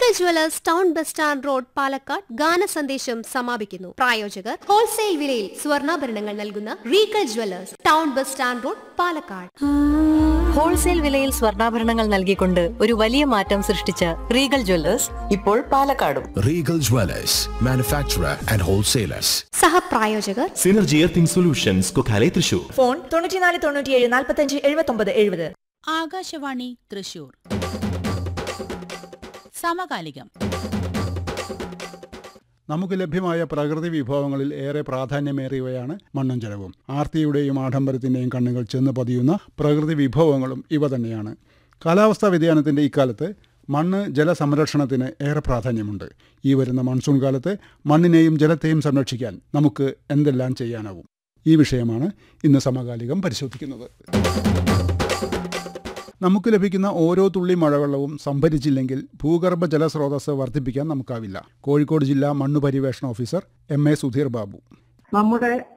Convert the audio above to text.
Regal jewellers town bus stand road Palakkad ഗാന സന്ദേശം സമാപിക്കുന്നു പ്രായോജകർ ഹോൾസെയിൽ വിലയിൽ സ്വർണ്ണാഭരണങ്ങൾ നൽകുന്ന Regal jewellers town bus stand road Palakkad wholesale വിലയിൽ സ്വർണ്ണാഭരണങ്ങൾ നൽകിക്കൊണ്ട് ഒരു വലിയ മാറ്റം സൃഷ്ടിച്ച റീഗൽ ജ്വല്ലേഴ്സ് ഇപ്പോൾ പാലക്കാടും Regal Dwellers, manufacturer and wholesalers. സഹപ്രായോജകർ Synergy earthing solutions Kokkale Thrissur phone തൊണ്ണൂറ്റിനാല് തൊണ്ണൂറ്റിയേഴ് നാൽപ്പത്തഞ്ച് എഴുപത്തൊമ്പത് എഴുപത് ആകാശവാണി തൃശൂർ സമകാലികം നമുക്ക് ലഭ്യമായ പ്രകൃതി വിഭവങ്ങളിൽ ഏറെ പ്രാധാന്യമേറിയവയാണ് മണ്ണും ജലവും ആർത്തിയുടെയും ആഡംബരത്തിന്റെയും കണ്ണുകൾ ചെന്ന് പതിയുന്ന പ്രകൃതി വിഭവങ്ങളും ഇവ തന്നെയാണ് കാലാവസ്ഥാ വ്യതിയാനത്തിന്റെ ഇക്കാലത്ത് മണ്ണ് ജലസംരക്ഷണത്തിന് ഏറെ പ്രാധാന്യമുണ്ട് ഈ വരുന്ന മൺസൂൺ കാലത്ത് മണ്ണിനെയും ജലത്തെയും സംരക്ഷിക്കാൻ നമുക്ക് എന്തെല്ലാം ചെയ്യാനാവും ഈ വിഷയമാണ് ഇന്ന് സമകാലികം പരിശോധിക്കുന്നത് നമുക്ക് ലഭിക്കുന്ന ഓരോ തുള്ളി മഴവെള്ളവും സംഭരിച്ചില്ലെങ്കിൽ ഭൂഗർഭ ജലസ്രോതസ് വർദ്ധിപ്പിക്കാൻ നമുക്കാവില്ല കോഴിക്കോട് ജില്ലാ മണ്ണു പര്യവേഷണ officer M A Sudheer Babu നമ്മുടെ